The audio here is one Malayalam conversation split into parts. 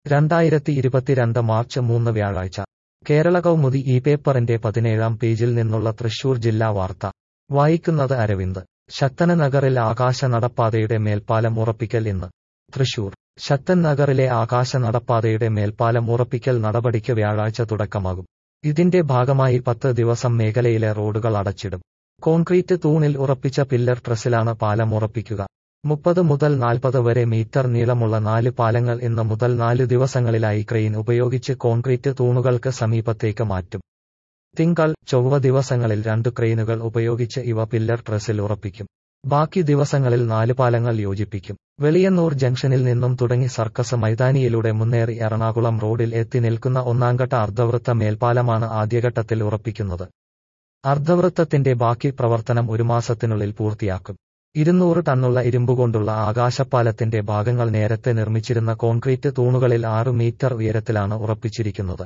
രണ്ടായിരത്തി ഇരുപത്തിരണ്ട് മാർച്ച് മൂന്ന് വ്യാഴാഴ്ച കേരള കൗമുദി ഈ പേപ്പറിന്റെ പതിനേഴാം പേജിൽ നിന്നുള്ള തൃശൂർ ജില്ലാ വാർത്ത വായിക്കുന്നത് അരവിന്ദ് ശക്തന നഗറിൽ ആകാശ നടപ്പാതയുടെ മേൽപ്പാലം ഉറപ്പിക്കൽ ഇന്ന് തൃശൂർ ശക്തൻ നഗറിലെ ആകാശ നടപ്പാതയുടെ മേൽപ്പാലം ഉറപ്പിക്കൽ നടപടിക്ക് വ്യാഴാഴ്ച തുടക്കമാകും ഇതിന്റെ ഭാഗമായി പത്ത് ദിവസം മേഖലയിലെ റോഡുകൾ അടച്ചിടും കോൺക്രീറ്റ് തൂണിൽ ഉറപ്പിച്ച പില്ലർ ട്രസിലാണ് പാലം ഉറപ്പിക്കുക മുപ്പത് മുതൽ നാൽപ്പത് വരെ മീറ്റർ നീളമുള്ള നാല് പാലങ്ങൾ ഇന്ന് മുതൽ നാല് ദിവസങ്ങളിലായി ക്രെയിൻ ഉപയോഗിച്ച് കോൺക്രീറ്റ് തൂണുകൾക്ക് സമീപത്തേക്ക് മാറ്റും തിങ്കൾ ചൊവ്വ ദിവസങ്ങളിൽ രണ്ട് ക്രെയിനുകൾ ഉപയോഗിച്ച് ഇവ പില്ലർ ട്രസിൽ ഉറപ്പിക്കും ബാക്കി ദിവസങ്ങളിൽ നാല് പാലങ്ങൾ യോജിപ്പിക്കും വെളിയന്നൂർ ജംഗ്ഷനിൽ നിന്നും തുടങ്ങി സർക്കസ് മൈതാനിയിലൂടെ മുന്നേറി എറണാകുളം റോഡിൽ എത്തി നിൽക്കുന്ന ഒന്നാംഘട്ട അർദ്ധവൃത്ത മേൽപ്പാലമാണ് ആദ്യഘട്ടത്തിൽ ഉറപ്പിക്കുന്നത് അർദ്ധവൃത്തത്തിന്റെ ബാക്കി പ്രവർത്തനം ഒരു മാസത്തിനുള്ളിൽ പൂർത്തിയാക്കും ഇരുന്നൂറ് ടണ്ണുള്ള ഇരുമ്പുകൊണ്ടുള്ള ആകാശപ്പാലത്തിന്റെ ഭാഗങ്ങൾ നേരത്തെ നിർമ്മിച്ചിരുന്ന കോൺക്രീറ്റ് തൂണുകളിൽ ആറ് മീറ്റർ ഉയരത്തിലാണ് ഉറപ്പിച്ചിരിക്കുന്നത്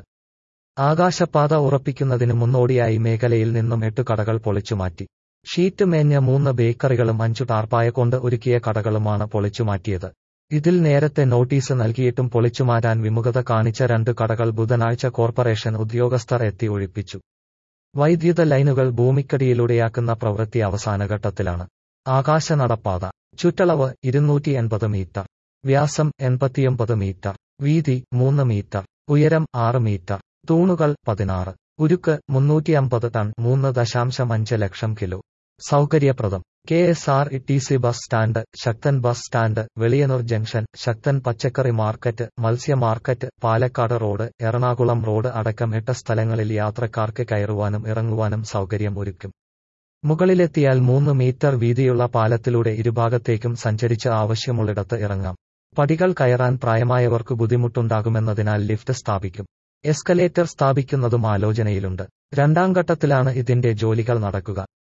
ആകാശപാത ഉറപ്പിക്കുന്നതിന് മുന്നോടിയായി മേഖലയിൽ നിന്നും എട്ട് കടകൾ പൊളിച്ചുമാറ്റി ഷീറ്റ് മേഞ്ഞ മൂന്ന് ബേക്കറികളും അഞ്ചു ടാർപ്പായ കൊണ്ട് ഒരുക്കിയ കടകളുമാണ് പൊളിച്ചുമാറ്റിയത് ഇതിൽ നേരത്തെ നോട്ടീസ് നൽകിയിട്ടും പൊളിച്ചുമാറ്റാൻ വിമുഖത കാണിച്ച രണ്ട് കടകൾ ബുധനാഴ്ച കോർപ്പറേഷൻ ഉദ്യോഗസ്ഥർ എത്തി ഒഴിപ്പിച്ചു വൈദ്യുത ലൈനുകൾ ഭൂമിക്കടിയിലൂടെയാക്കുന്ന പ്രവൃത്തി അവസാനഘട്ടത്തിലാണ് ആകാശ നടപ്പാത ചുറ്റളവ് ഇരുന്നൂറ്റി എൺപത് മീറ്റർ വ്യാസം എൺപത്തിയൊമ്പത് മീറ്റർ വീതി മൂന്ന് മീറ്റർ ഉയരം ആറ് മീറ്റർ തൂണുകൾ പതിനാറ് ഉരുക്ക് മുന്നൂറ്റി അമ്പത് ടൺ മൂന്ന് ദശാംശം അഞ്ച് ലക്ഷം കിലോ സൗകര്യപ്രദം K S R T C bus stand Sakthan bus stand Veliyanoor junction Sakthan പച്ചക്കറി മാർക്കറ്റ് മത്സ്യ market Palakkad road Ernakulam road അടക്കം എട്ട് സ്ഥലങ്ങളിൽ യാത്രക്കാർക്ക് കയറുവാനും ഇറങ്ങുവാനും സൗകര്യം ഒരുക്കും മുകളിലെത്തിയാൽ മൂന്ന് മീറ്റർ വീതിയുള്ള പാലത്തിലൂടെ ഇരുഭാഗത്തേക്കും സഞ്ചരിച്ച് ആവശ്യമുള്ളിടത്ത് ഇറങ്ങാം പടികൾ കയറാൻ പ്രായമായവർക്ക് ബുദ്ധിമുട്ടുണ്ടാകുമെന്നതിനാൽ ലിഫ്റ്റ് സ്ഥാപിക്കും എസ്കലേറ്റർ സ്ഥാപിക്കുന്നതും ആലോചനയിലുണ്ട് രണ്ടാം ഘട്ടത്തിലാണ് ഇതിന്റെ ജോലികൾ നടക്കുക